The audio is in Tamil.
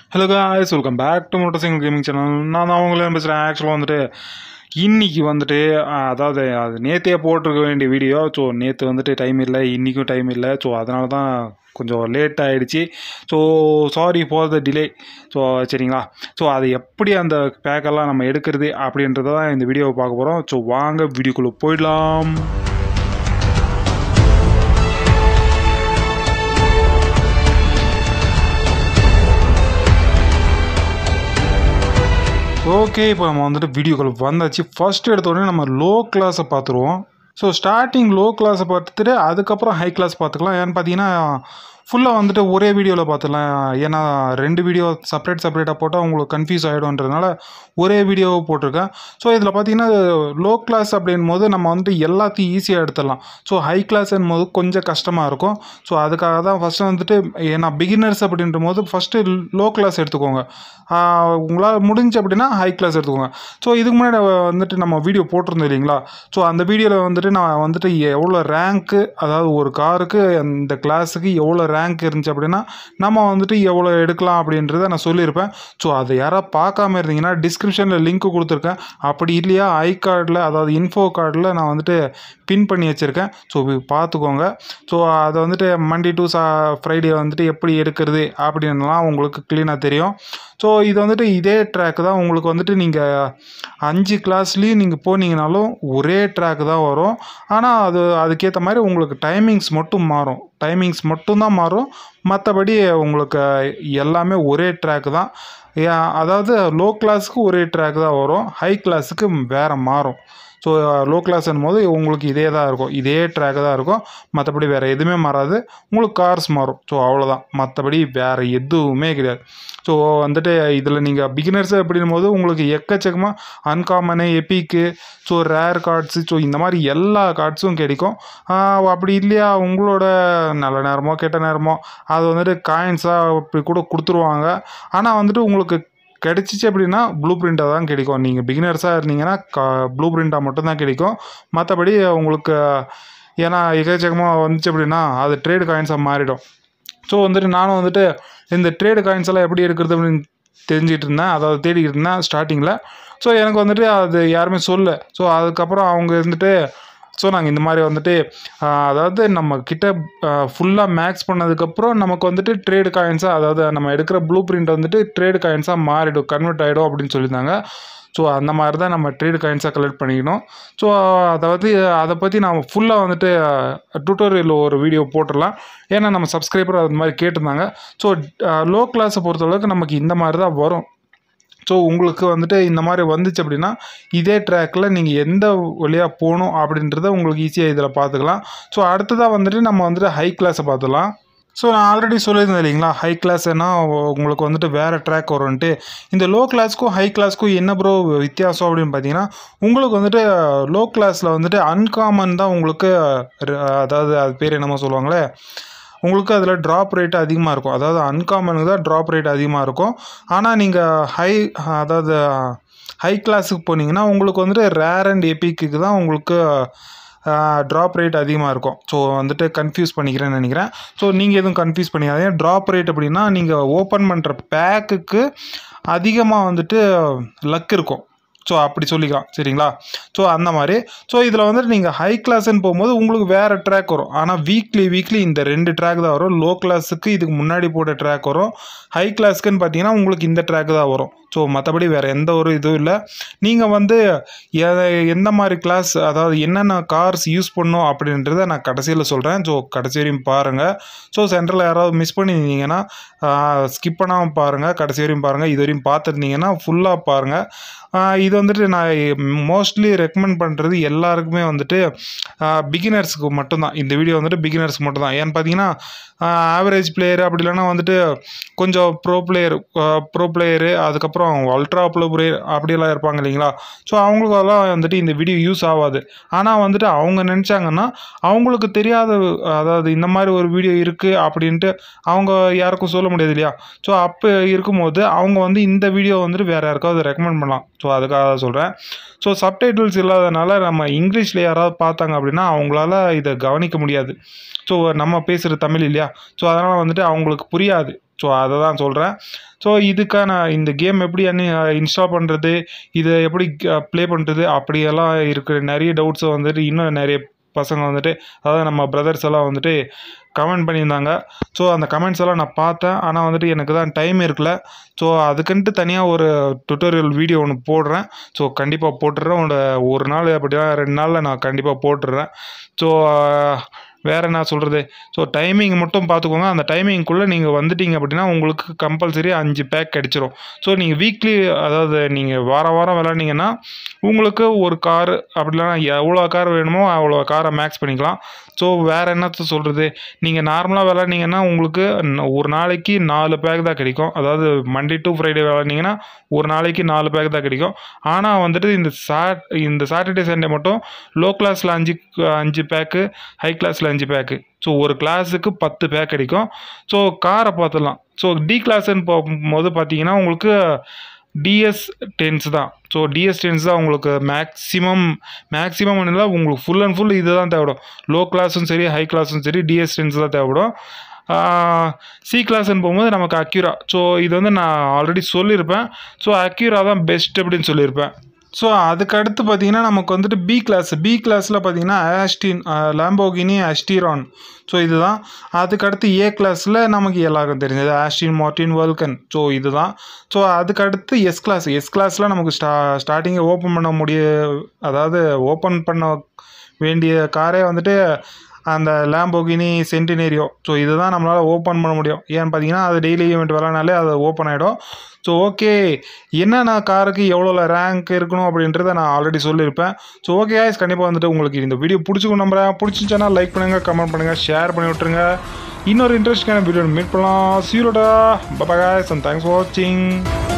hello guys welcome back to motor single gaming channel நான் தான் உங்களே பேசுகிறேன் ஆக்சுவலாக வந்துட்டு இன்னைக்கு வந்துட்டு அஹ், அதாவது அது நேற்றே போட்டிருக்க வேண்டிய வீடியோ ஸோ நேற்று வந்துட்டு டைம் இல்லை இன்றைக்கும் டைம் இல்லை ஸோ அதனால தான் கொஞ்சம் லேட் ஆகிடுச்சு so sorry for the delay so சரிங்களா ஸோ அது எப்படி அந்த பேக்கெல்லாம் நம்ம எடுக்கிறது அப்படின்றத தான் இந்த வீடியோவை பார்க்க போகிறோம் ஸோ வாங்க வீடியோக்குள்ளே போயிடலாம் ஓகே இப்போ நம்ம வந்துட்டு வீடியோக்குள்ள வந்தாச்சு ஃபர்ஸ்ட் எடுத்த உடனே நம்ம லோ கிளாஸை பார்த்துருவோம் ஸோ ஸ்டார்டிங் லோ கிளாஸை பார்த்துட்டு அதுக்கப்புறம் ஹை கிளாஸ் பார்த்துக்கலாம் ஏன்னு பார்த்தீங்கன்னா ஃபுல்லாக வந்துட்டு ஒரே வீடியோவில் பார்த்துக்கலாம் ஏன்னா ரெண்டு வீடியோ செப்பரேட் செப்பரேட்டாக போட்டால் உங்களுக்கு கன்ஃபியூஸ் ஆகிடும்ன்றதுனால ஒரே வீடியோவை போட்டிருக்கேன் ஸோ இதில் பார்த்தீங்கன்னா லோ கிளாஸ் அப்படின் போது நம்ம வந்துட்டு எல்லாத்தையும் ஈஸியாக எடுத்துடலாம் ஸோ ஹை கிளாஸ்ன்னும் போது கொஞ்சம் கஷ்டமாக இருக்கும் ஸோ அதுக்காக தான் ஃபஸ்ட்டு வந்துட்டு ஏன்னா பிகினர்ஸ் அப்படின்ற போது ஃபஸ்ட்டு லோ கிளாஸ் எடுத்துக்கோங்க ஆஹ் உங்களால் முடிஞ்சு அப்படின்னா ஹை கிளாஸ் எடுத்துக்கோங்க ஸோ இதுக்கு முன்னாடி வந்துட்டு நம்ம வீடியோ போட்டிருந்தோம் இல்லைங்களா ஸோ அந்த வீடியோவில் வந்துட்டு நான் வந்துட்டு எவ்வளோ ரேங்க்கு அதாவது ஒரு காருக்கு அந்த கிளாஸுக்கு எவ்வளோ ரேங்க் இருந்துச்சு அப்படின்னா நம்ம வந்துட்டு எவ்வளோ எடுக்கலாம் அப்படின்றத நான் சொல்லியிருப்பேன் ஸோ அதை யாராவது பார்க்காம இருந்தீங்கன்னா டிஸ்கிரிப்ஷனில் லிங்க் கொடுத்துருக்கேன் அப்படி இல்லையா ஐ கார்டில் அதாவது இன்ஃபோ கார்டில் நான் வந்துட்டு பின் பண்ணி வச்சுருக்கேன் ஸோ பார்த்துக்கோங்க ஸோ அதை வந்துட்டு மண்டே டு சா ஃப்ரைடே வந்துட்டு எப்படி எடுக்கிறது அப்படின்லாம் உங்களுக்கு க்ளீனாக தெரியும் ஸோ இது வந்துட்டு இதே ட்ராக் தான் உங்களுக்கு வந்துட்டு நீங்கள் அஞ்சு கிளாஸ்லேயும் நீங்கள் போனீங்கனாலும் ஒரே ட்ராக் தான் வரும் ஆனால் அது அதுக்கேற்ற மாதிரி உங்களுக்கு டைமிங்ஸ் மட்டும் மாறும் டைமிங்ஸ் மட்டும்தான் மாறும் மற்றபடி உங்களுக்கு எல்லாமே ஒரே ட்ராக் தான் ஏன், அதாவது லோ கிளாஸுக்கு ஒரே ட்ராக் தான் வரும் ஹை கிளாஸுக்கு வேறு மாறும் ஸோ லோ கிளாஸ்ன்னும் போது உங்களுக்கு இதே தான் இருக்கும் இதே ட்ராக் தான் இருக்கும் மற்றபடி வேறு எதுவுமே மாறாது உங்களுக்கு கார்ஸ் மாறும் ஸோ அவ்வளோதான் மற்றபடி வேறு எதுவுமே கிடையாது ஸோ வந்துட்டு இதில் நீங்கள் பிகினர்ஸ் அப்படின்னும் போது உங்களுக்கு எக்கச்சக்கமாக அன்காமனு எப்பிக்கு ஸோ ரேர் கார்ட்ஸு ஸோ இந்த மாதிரி எல்லா கார்ட்ஸும் கிடைக்கும் ஆஹ் அப்படி இல்லையா உங்களோட நல்ல நேரமோ கெட்ட நேரமோ அது வந்துட்டு காயின்ஸாக இப்படி கூட கொடுத்துருவாங்க ஆனால் வந்துட்டு உங்களுக்கு கிடைச்சிச்சு அப்படின்னா ப்ளூ பிரிண்ட்டாக தான் கிடைக்கும் நீங்கள் பிகினர்ஸாக இருந்தீங்கன்னா க ப்ளூ பிரிண்ட்டாக மட்டும்தான் கிடைக்கும் மற்றபடி உங்களுக்கு ஏன்னா எக்கச்சக்கமாக வந்துச்சு அப்படின்னா அது ட்ரேடு காயின்ஸாக மாறிடும் ஸோ வந்துட்டு நானும் வந்துட்டு இந்த ட்ரேடு காயின்ஸ் எல்லாம் எப்படி எடுக்கிறது அப்படின்னு தெரிஞ்சுக்கிட்டு இருந்தேன் அதாவது தேடிக்கிட்டு இருந்தேன் ஸ்டார்டிங்கில் ஸோ எனக்கு வந்துட்டு அது யாருமே சொல்ல ஸோ அதுக்கப்புறம் அவங்க இருந்துட்டு ஸோ நாங்கள் இந்த மாதிரி வந்துட்டு ஆஹ், அதாவது நம்ம கிட்ட ஃபுல்லாக மேக்ஸ் பண்ணதுக்கப்புறம் நமக்கு வந்துட்டு ட்ரேடு காயின்ஸாக அதாவது நம்ம எடுக்கிற ப்ளூ பிரிண்ட் வந்துட்டு ட்ரேடு காயின்ஸாக மாறிடும் கன்வெர்ட் ஆகிடும் அப்படின்னு சொல்லியிருந்தாங்க ஸோ அந்த மாதிரி தான் நம்ம ட்ரேடு காயின்ஸாக கலெக்ட் பண்ணிக்கணும் ஸோ அதாவது அதை பற்றி நான் ஃபுல்லாக வந்துட்டு டுட்டோரியல் ஒரு வீடியோ போட்டுடலாம் ஏன்னா நம்ம சப்ஸ்கிரைபர் அது மாதிரி கேட்டிருந்தாங்க ஸோ லோ கிளாஸை பொறுத்தளவுக்கு நமக்கு இந்த மாதிரி தான் வரும் ஸோ உங்களுக்கு வந்துட்டு இந்த மாதிரி வந்துச்சு அப்படின்னா இதே ட்ராக்கில் நீங்கள் எந்த வழியாக போகணும் அப்படின்றத உங்களுக்கு ஈஸியாக இதில் பார்த்துக்கலாம் ஸோ அடுத்ததாக வந்துட்டு நம்ம வந்துட்டு ஹை கிளாஸை பார்த்துக்கலாம் ஸோ நான் ஆல்ரெடி சொல்லியிருந்தேன் இல்லைங்களா ஹை கிளாஸ்னா உங்களுக்கு வந்துட்டு வேறு ட்ராக் வரும்ன்ட்டு இந்த லோ கிளாஸ்க்கும் ஹை கிளாஸ்க்கும் என்ன ப்ரோ வித்தியாசம் அப்படின்னு பார்த்தீங்கன்னா உங்களுக்கு வந்துட்டு லோ கிளாஸில் வந்துட்டு அன்காமன் தான் உங்களுக்கு ர- அதாவது அது பேர் என்னமோ சொல்லுவாங்களே உங்களுக்கு அதில் ட்ராப் ரேட் அதிகமாக இருக்கும் அதாவது அன்காமனுக்கு தான் ட்ராப் ரேட் அதிகமாக இருக்கும் ஆனால் நீங்கள் ஹை அதாவது ஹை கிளாஸுக்கு போனீங்கன்னா உங்களுக்கு வந்துட்டு ரேர் அண்ட் எபிக்கு தான் உங்களுக்கு ட்ராப் ரேட் அதிகமாக இருக்கும் ஸோ வந்துட்டு கன்ஃபியூஸ் பண்ணிக்கிறேன்னு நினைக்கிறேன் ஸோ நீங்கள் எதுவும் கன்ஃபியூஸ் பண்ணிக்காதீங்க ட்ராப் ரேட் அப்படின்னா நீங்கள் ஓப்பன் பண்ணுற பேக்குக்கு அதிகமாக வந்துட்டு லக் இருக்கும் ஸோ அப்படி சொல்லிக்கலாம் சரிங்களா ஸோ அந்த மாதிரி ஸோ இதில் வந்துட்டு நீங்கள் ஹை கிளாஸ்ன்னு போகும்போது உங்களுக்கு வேறு ட்ராக் வரும் ஆனால் வீக்லி வீக்லி இந்த ரெண்டு ட்ராக் தான் வரும் லோ கிளாஸுக்கு இதுக்கு முன்னாடி போட்ட ட்ராக் வரும் ஹை கிளாஸ்க்குன்னு பார்த்தீங்கன்னா உங்களுக்கு இந்த ட்ராக் தான் வரும் ஸோ மற்றபடி வேறு எந்த ஒரு இதுவும் இல்லை நீங்கள் வந்து எ- எந்த மாதிரி கிளாஸ் அதாவது என்னென்ன கார்ஸ் யூஸ் பண்ணும் அப்படின்றத நான் கடைசியில் சொல்கிறேன் ஸோ கடைசி வரையும் பாருங்கள் ஸோ சென்டரில் யாராவது மிஸ் பண்ணியிருந்தீங்கன்னா ஸ்கிப் பண்ணாமல் பாருங்கள் கடைசி வரையும் பாருங்கள் இது வரையும் பார்த்துருந்தீங்கன்னா ஃபுல்லாக பாருங்கள் ஆஹ் இது வந்துட்டு நான் மோஸ்ட்லி ரெக்கமெண்ட் பண்ணுறது எல்லாருக்குமே வந்துட்டு பிகினர்ஸுக்கு மட்டும்தான் இந்த வீடியோ வந்துட்டு பிகினர்ஸ்க்கு மட்டும்தான் ஏன்னு பார்த்தீங்கன்னா ஆவரேஜ் பிளேயர் அப்படி இல்லைன்னா வந்துட்டு கொஞ்சம் ப்ரோ பிளேயர் ப்ரோ பிளேயரு அதுக்கப்புறம் அல்ட்ரா ப்ரோ பிளேயர் அப்படியெல்லாம் இருப்பாங்க இல்லைங்களா ஸோ அவங்களுக்கெல்லாம் வந்துட்டு இந்த வீடியோ யூஸ் ஆகாது ஆனால் வந்துட்டு அவங்க நினச்சாங்கன்னா அவங்களுக்கு தெரியாத அதாவது இந்த மாதிரி ஒரு வீடியோ இருக்குது அப்படின்ட்டு அவங்க யாருக்கும் சொல்ல முடியாது இல்லையா ஸோ அப்போ இருக்கும்போது அவங்க வந்து இந்த வீடியோ வந்துட்டு வேறு யாருக்காவது ரெக்கமெண்ட் பண்ணலாம் ஸோ அதுக்காக அதுக்காக தான் சொல்கிறேன் ஸோ சப்டைட்டில்ஸ் இல்லாதனால நம்ம இங்கிலீஷில் யாராவது பார்த்தாங்க அப்படின்னா அவங்களால இதை கவனிக்க முடியாது ஸோ நம்ம பேசுகிற தமிழ் இல்லையா ஸோ அதனால் வந்துட்டு அவங்களுக்கு புரியாது ஸோ அதை தான் சொல்கிறேன் ஸோ இதுக்கான இந்த கேம் எப்படி அன்னி இன்ஸ்டால் பண்ணுறது இதை எப்படி ப்ளே பண்ணுறது அப்படியெல்லாம் இருக்கிற நிறைய டவுட்ஸை வந்துட்டு இன்னும் நிறைய பசங்க வந்துட்டு அதாவது நம்ம பிரதர்ஸ் எல்லாம் வந்துட்டு கமெண்ட் பண்ணியிருந்தாங்க ஸோ அந்த கமெண்ட்ஸ் எல்லாம் நான் பார்த்தேன் ஆனால் வந்துட்டு எனக்கு தான் டைம் இருக்கல ஸோ அதுக்குன்ட்டு தனியாக ஒரு டுட்டோரியல் வீடியோ ஒன்று போடுறேன் ஸோ கண்டிப்பாக போட்டுடுறேன் ஒரு ஒரு நாள் அப்படின்னா ரெண்டு நாளில் நான் கண்டிப்பாக போட்டுடுறேன் ஸோ வேறு என்ன சொல்கிறது ஸோ டைமிங் மட்டும் பார்த்துக்கோங்க அந்த டைமிங்குள்ளே நீங்கள் வந்துட்டீங்க அப்படின்னா உங்களுக்கு கம்பல்சரி அஞ்சு பேக் கிடச்சிரும் ஸோ நீங்கள் வீக்லி அதாவது நீங்கள் வாரம் வாரம் விளாண்டிங்கன்னா உங்களுக்கு ஒரு கார் அப்படி இல்லைனா எவ்வளோ கார் வேணுமோ அவ்வளோ காரை மேக்ஸ் பண்ணிக்கலாம் ஸோ வேறு என்னத்த சொல்கிறது நீங்கள் நார்மலாக விளாண்டிங்கன்னா உங்களுக்கு ந- ஒரு நாளைக்கு நாலு பேக் தான் கிடைக்கும் அதாவது மண்டே டு ஃப்ரைடே விளாண்டிங்கன்னா ஒரு நாளைக்கு நாலு பேக் தான் கிடைக்கும் ஆனால் வந்துட்டு இந்த சாட் இந்த சாட்டர்டே சண்டே மட்டும் லோ கிளாஸில் அஞ்சு அஞ்சு பேக்கு ஹை கிளாஸில் அஞ்சு பேக்கு ஸோ ஒரு கிளாஸுக்கு பத்து பேக் கிடைக்கும் ஸோ காரை பார்த்துடலாம் ஸோ டி கிளாஸ்ன்னு போகும்போது பார்த்தீங்கன்னா உங்களுக்கு டிஎஸ் டென்ஸ் தான் ஸோ டிஎஸ் டென்ஸ் தான் உங்களுக்கு மேக்ஸிமம் மேக்ஸிமம் இல்லை உங்களுக்கு ஃபுல் அண்ட் ஃபுல் இது தான் தேவைப்படும் லோ கிளாஸும் சரி ஹை கிளாஸும் சரி டிஎஸ் டென்ஸ் தான் தேவைப்படும் சி கிளாஸ்ன்னு போகும்போது நமக்கு அக்யூரா ஸோ இது வந்து நான் ஆல்ரெடி சொல்லியிருப்பேன் ஸோ அக்யூரா தான் பெஸ்ட் அப்படின்னு சொல்லியிருப்பேன் ஸோ அதுக்கு அடுத்து பார்த்தீங்கன்னா நமக்கு வந்துட்டு பி கிளாஸ் பி கிளாஸில் பார்த்தீங்கன்னா ஆஸ்டின் லாம்போகினி அஸ்டிரான் ஸோ இதுதான் அதுக்கு அடுத்து ஏ கிளாஸில் நமக்கு எல்லாருக்கும் தெரிஞ்சது ஆஸ்டின் மார்டின் வல்கன் ஸோ இதுதான் ஸோ அதுக்கு அடுத்து எஸ் கிளாஸ் எஸ் கிளாஸில் நமக்கு ஸ்டா ஸ்டார்டிங்கை ஓப்பன் பண்ண முடிய அதாவது ஓப்பன் பண்ண வேண்டிய காரே வந்துட்டு அந்த லேம்போகினி சென்டினேரியோ ஸோ இதுதான் நம்மளால் ஓப்பன் பண்ண முடியும் ஏன்னு பார்த்தீங்கன்னா அது டெய்லி ஈவெண்ட் விளாட்னாலே அது ஓப்பன் ஆகிடும் ஸோ ஓகே என்னென்ன காருக்கு எவ்வளோ ரேங்க் இருக்கணும் அப்படின்றத நான் ஆல்ரெடி சொல்லியிருப்பேன் ஸோ ஓகே ஆய்ஸ் கண்டிப்பாக வந்துட்டு உங்களுக்கு இந்த வீடியோ பிடிச்சிக்கும் நம்புறேன் பிடிச்சிச்சுன்னா லைக் பண்ணுங்கள் கமெண்ட் பண்ணுங்கள் ஷேர் பண்ணி விட்ருங்க இன்னொரு இன்ட்ரெஸ்டிங்கான வீடியோ மீட் பண்ணலாம் சீரோடா பபா guys and தேங்க்ஸ் ஃபார் வாட்சிங்